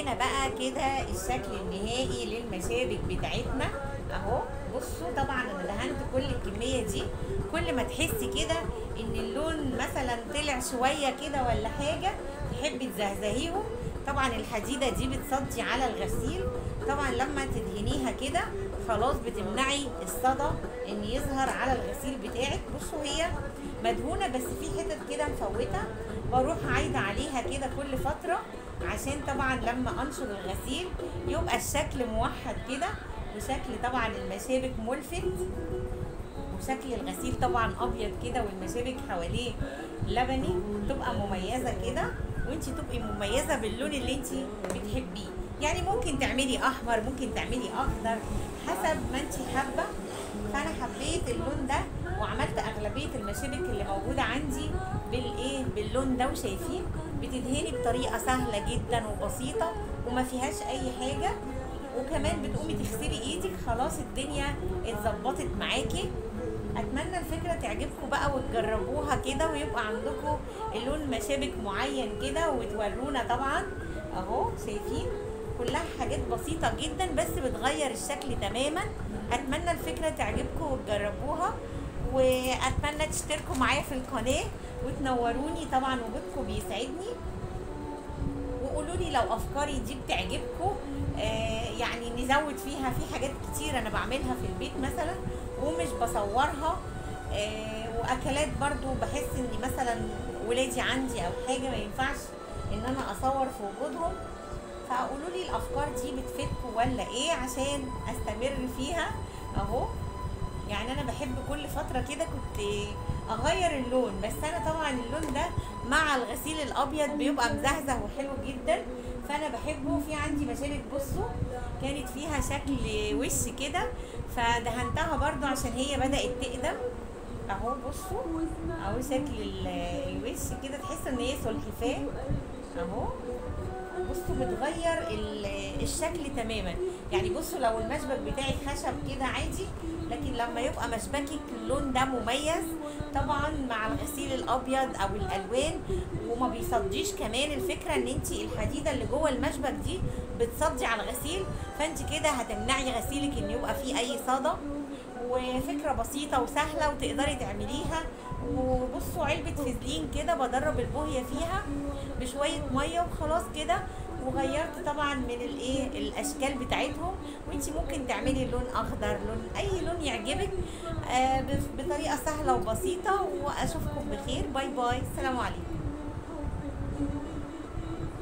هنا بقى كده الشكل النهائي للمشابك بتاعتنا اهو بصوا طبعا انا دهنت كل الكميه دي كل ما تحسي كده ان اللون مثلا طلع شويه كده ولا حاجه تحبي تزهزهيهم طبعا الحديده دي بتصدي على الغسيل طبعا لما تدهنيها كده خلاص بتمنعي الصدى ان يظهر على الغسيل بتاعك بصوا هي مدهونه بس في حتت كده مفوته بروح عايده عليها كده كل فتره عشان طبعا لما انشر الغسيل يبقى الشكل موحد كده وشكل طبعا المشابك ملفت وشكل الغسيل طبعا ابيض كده والمشابك حواليه لبني تبقى مميزه كده وانت تبقي مميزه باللون اللي انت بتحبيه يعني ممكن تعملي احمر ممكن تعملي اخضر حسب ما انت حابه فانا حبيت اللون ده وعملت اغلبيه المشابك اللي موجوده عندي بالايه باللون ده وشايفين بتدهني بطريقه سهله جدا وبسيطه وما فيهاش اي حاجه وكمان بتقومي تغسلي ايدك خلاص الدنيا اتظبطت معاكي اتمنى الفكره تعجبكم بقى وتجربوها كده ويبقى عندكم اللون مشابك معين كده وتورونا طبعا اهو شايفين كلها حاجات بسيطه جدا بس بتغير الشكل تماما اتمنى الفكره تعجبكم وتجربوها واتمنى تشتركوا معايا في القناه وتنوروني طبعا وجودكم بيسعدني وقولوا لي لو افكاري دي بتعجبكم آه يعني نزود فيها في حاجات كتير انا بعملها في البيت مثلا ومش بصورها آه واكلات برضو بحس ان مثلا ولادي عندي او حاجه ما ينفعش ان انا اصور في وجودهم فقولوا لي الافكار دي بتفيدكم ولا ايه عشان استمر فيها اهو يعني انا بحب كل فتره كده كنت اغير اللون بس انا طبعا اللون ده مع الغسيل الابيض بيبقى مزهزه وحلو جدا فانا بحبه في عندي مشابك بصوا كانت فيها شكل وش كده فدهنتها برضو عشان هي بدات تقدم اهو بصوا اهو شكل الوش كده تحس ان هي سلحفاه اهو بصوا بتغير الشكل تماما يعني بصوا لو المشبك بتاعك خشب كده عادي لكن لما يبقى مشبكك اللون ده مميز طبعا مع الغسيل الابيض او الالوان وما بيصديش كمان الفكره ان انت الحديده اللي جوه المشبك دي بتصدي على الغسيل فانت كده هتمنعي غسيلك ان يبقى فيه اي صدى وفكره بسيطه وسهله وتقدري تعمليها وبصوا علبه فازلين كده بدرب البوهيه فيها بشويه ميه وخلاص كده وغيرت طبعا من الايه الاشكال بتاعتهم وانت ممكن تعملي لون اخضر لون اي لون يعجبك آه بطريقه سهله وبسيطه واشوفكم بخير باي باي السلام عليكم